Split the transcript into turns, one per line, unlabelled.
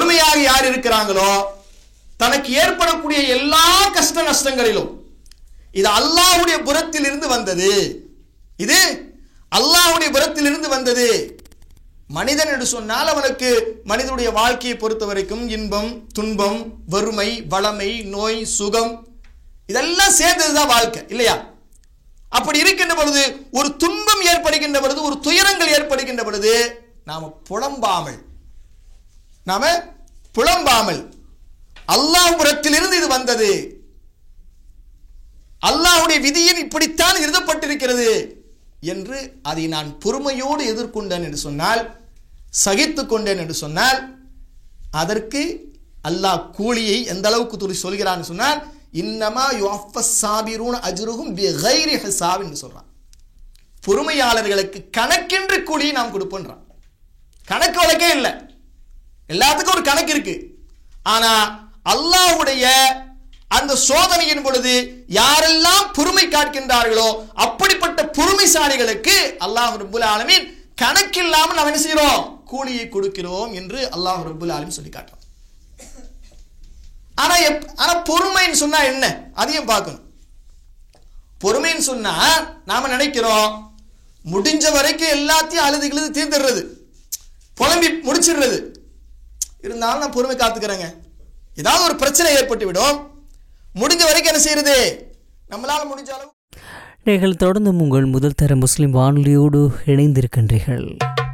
பொறுமையாக யார் இருக்கிறாங்களோ தனக்கு ஏற்படக்கூடிய எல்லா கஷ்ட நஷ்டங்களிலும் இது அல்லாஹ்வுடைய புறத்தில் இருந்து வந்தது இது அல்லாஹ்வுடைய புறத்தில் இருந்து வந்தது மனிதன் என்று சொன்னால் அவனுக்கு மனிதனுடைய வாழ்க்கையை பொறுத்த வரைக்கும் இன்பம் துன்பம் வறுமை வளமை நோய் சுகம் இதெல்லாம் சேர்ந்ததுதான் வாழ்க்கை இல்லையா அப்படி இருக்கின்ற பொழுது ஒரு துன்பம் ஏற்படுகின்ற பொழுது ஒரு துயரங்கள் ஏற்படுகின்ற பொழுது நாம புலம்பாமல் நாம புலம்பாமல் அல்லாஹ் புறத்திலிருந்து இது வந்தது அல்லாஹ்வுடைய விதியில் இப்படித்தான் எழுதப்பட்டிருக்கிறது என்று அதை நான் பொறுமையோடு எதிர்கொண்டேன் என்று சொன்னால் சகித்துக் கொண்டேன் என்று சொன்னால் அதற்கு அல்லாஹ் கூலியை எந்த அளவுக்கு துளி சொல்கிறான்னு சொன்னால் இன்னமா யுவஃபஸ் சாபிரூன் அஜ்ருஹும் பிகைரி ஹிசாப் என்று சொல்றான் பொறுமையாளர்களுக்கு கணக்கின்றி கூலியை நாம் கொடுப்போன்றான் கணக்கு வழக்கே இல்லை எல்லாத்துக்கும் ஒரு கணக்கு இருக்கு ஆனா அல்லாஹ்வுடைய அந்த சோதனையின் பொழுது யாரெல்லாம் பொறுமை காட்கின்றார்களோ அப்படிப்பட்ட பொறுமைசாலிகளுக்கு அல்லாஹ் ரப்புல் ஆலமீன் கணக்கில்லாமல் நாம் என்ன செய்கிறோம் கூலியை கொடுக்கிறோம் என்று அல்லாஹ் ரப்புல் ஆலமீன் சொல்லி காட்டுறோம் ஆனா எப் ஆனா பொறுமைன்னு சொன்னா என்ன அதையும் பார்க்கணும் பொறுமைன்னு சொன்னா நாம நினைக்கிறோம் முடிஞ்ச வரைக்கும் எல்லாத்தையும் அழுது கிழுது தீர்ந்துடுறது புலம்பி முடிச்சிடுறது இருந்தாலும் நான் பொறுமை காத்துக்கிறேங்க ஏதாவது ஒரு பிரச்சனை ஏற்பட்டு விடும் முடிஞ்ச வரைக்கும் என்ன செய்யறது நம்மளால முடிஞ்ச அளவு
நீங்கள் தொடர்ந்து உங்கள் முதல் தர முஸ்லிம் வானொலியோடு இணைந்திருக்கின்றீர்கள்